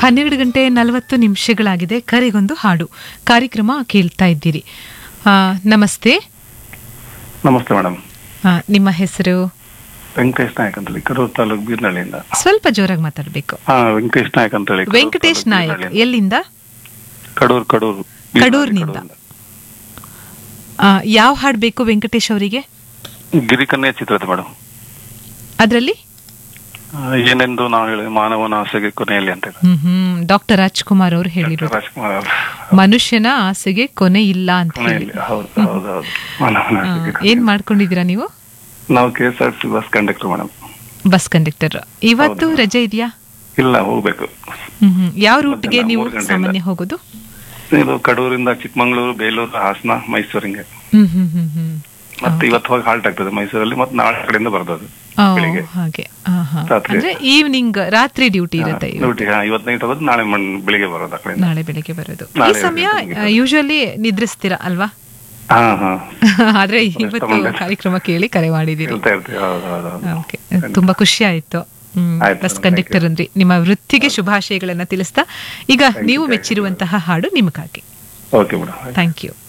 ಹನ್ನೆರಡು ಗಂಟೆ ನಲವತ್ತು ನಿಮಿಷಗಳಾಗಿದೆ ಕರೆಗೊಂದು ಹಾಡು ಕಾರ್ಯಕ್ರಮ ಕೇಳ್ತಾ ಇದ್ದೀರಿ ಆ, ನಮಸ್ತೆ ನಮಸ್ತೆ ಮೇಡಮ್ ಆ, ನಿಮ್ಮ ಹೆಸರು ವೆಂಕಟೇಶ್ ನಾಯಕ್ ಅಂತೇಳಿ ಕಡೂರು ತಾಲೂಕು ಬೀರ್ನಳ್ಳಿಯಿಂದ ಸ್ವಲ್ಪ ಜೋರಾಗಿ ಮಾತಾಡಬೇಕು ಹಾ ವೆಂಕಟೇಶ್ ನಾಯಕ್ ಅಂತೇಳಿ ಕಡೂರು ವೆಂಕಟೇಶ್ ತಾಲೂಕು ನಾಯಕ್ ಬೀರ್ನಳ್ಳಿಯಿಂದ. ಎಲ್ಲಿಂದ ಕಡೂರು ಕಡೂರು ಕಡೂರಿನಿಂದ. ಆ, ಯಾವ ಹಾಡು ಬೇಕು ವೆಂಕಟೇಶ್ ಅವರಿಗೆ ಗಿರಿಕನ್ಯೆ ಚಿತ್ರದ ಮೇಡಮ್ ಅದರಲ್ಲಿ ಏನೆಂದು ನಾವು ಹೇಳಿ ಮಾನವನ ಆಸೆಗೆ ಕೊನೆಯಲ್ಲಿ ಅಂತ ಇದೆ. ಹ್ಮ್ ಹ್ಮ್ ಡಾಕ್ಟರ್ ರಾಜ್ಕುಮಾರ್ ಅವರು ಹೇಳಿರೋದು ರಾಜ್ಕುಮಾರ್ ಅವರು. ಮನುಷ್ಯನ ಆಸೆಗೆ ಕೊನೆ ಇಲ್ಲ ಅಂತ ಹೇಳಿ ಕೊನೆಯಲ್ಲಿ ಹೌದು ಹೌದು ಹೌದು ಮಾನವನ ಆ, ಆಸೆಗೆ ಏನ್ ಕೊನೆಯಲ್ಲಿ. ಮಾಡ್ಕೊಂಡಿದ್ದೀರಾ ನೀವು ನಾವು K S R C bus conductor madam bus conductor ಇವತ್ತು ಹೌದು. ರಜೆ ಇದೆಯಾ ಇಲ್ಲ ಹೋಗ್ಬೇಕು ಹ್ಮ್ ಹ್ಮ್ ಯಾವ ರೂಟ್ಗೆ ಮಧ್ಯಾಹ್ನ ನೀವು ಮೂರು ಗಂಟೆಯಿಂದ. ಸಾಮಾನ್ಯ ಹೋಗೋದು ಇದು ಕಡೂರಿಂದ ಚಿಕ್ಕಮಂಗ್ಳೂರು ಬೇಲೂರು ಹಾಸನ ಮೈಸೂರಿಂಗೆ ಹ್ಮ್ ಹ್ಮ್ ಹ್ಮ್ ಹ್ಮ್ ಮತ್ತೆ ಇವತ್ತು ಹೋಗಿ ಹಾಲ್ಟ್ ಆಗ್ತದೆ ಮೈಸೂರಲ್ಲಿ ಮತ್ತೆ ನಾಳೆ ಕಡೆಯಿಂದ ಬರ್ತದೆ ಓ, ಬೆಳಿಗ್ಗೆ ಹಾಗೆ ಆ, ಹಾ. ರಾತ್ರಿ. ಅಂದ್ರೆ ಈವ್ನಿಂಗ್ ರಾತ್ರಿ ಡ್ಯೂಟಿ ಇರುತ್ತೆ ಇವತ್ತು. ಡ್ಯೂಟಿ ಹಾ ಇವತ್ತು ನೈಟ್ ಹೋಗೋದು ನಾಳೆ ಮಣ್ ಬೆಳಿಗ್ಗೆ ಬರೋದು ಆ ಕಡೆಯಿಂದ ನಾಳೆ ಬೆಳಿಗ್ಗೆ ಬರೋದು ಈ ನಾಳೆ ಸಮಯ ಬೆಳಿಗ್ಗೆ ಯೂಶುವಲಿ ನಿದ್ರಿಸ್ತೀರಾ ಅಲ್ವಾ ಹಾ ಹಾ ಆದ್ರೆ ಇವತ್ತು ಮಂಡೆ. ಕಾರ್ಯಕ್ರಮ ಕೇಳಿ ಕರೆ ಮಾಡಿದ್ದೀರಿ ಹೇಳ್ತಾ ಇರ್ತೀವಿ ಹೌದು ಹೌದು ಹೌದು ಓಕೆ ತುಂಬಾ ಖುಷಿ ಆಯ್ತು ಹ್ಮ್ ಆಯ್ತು, ಬಸ್ thank ಕಂಡಕ್ಟರ್ ಅಂದ್ರಿ ನಿಮ್ಮ ವೃತ್ತಿಗೆ ಶುಭಾಶಯಗಳನ್ನ ತಿಳಿಸ್ತಾ ಈಗ ನೀವು ಮೆಚ್ಚಿರುವಂತಹ ಹಾಡು ನಿಮಗಾಗಿ ಓಕೆ ಮೇಡಮ್ ಥ್ಯಾಂಕ್ ಯು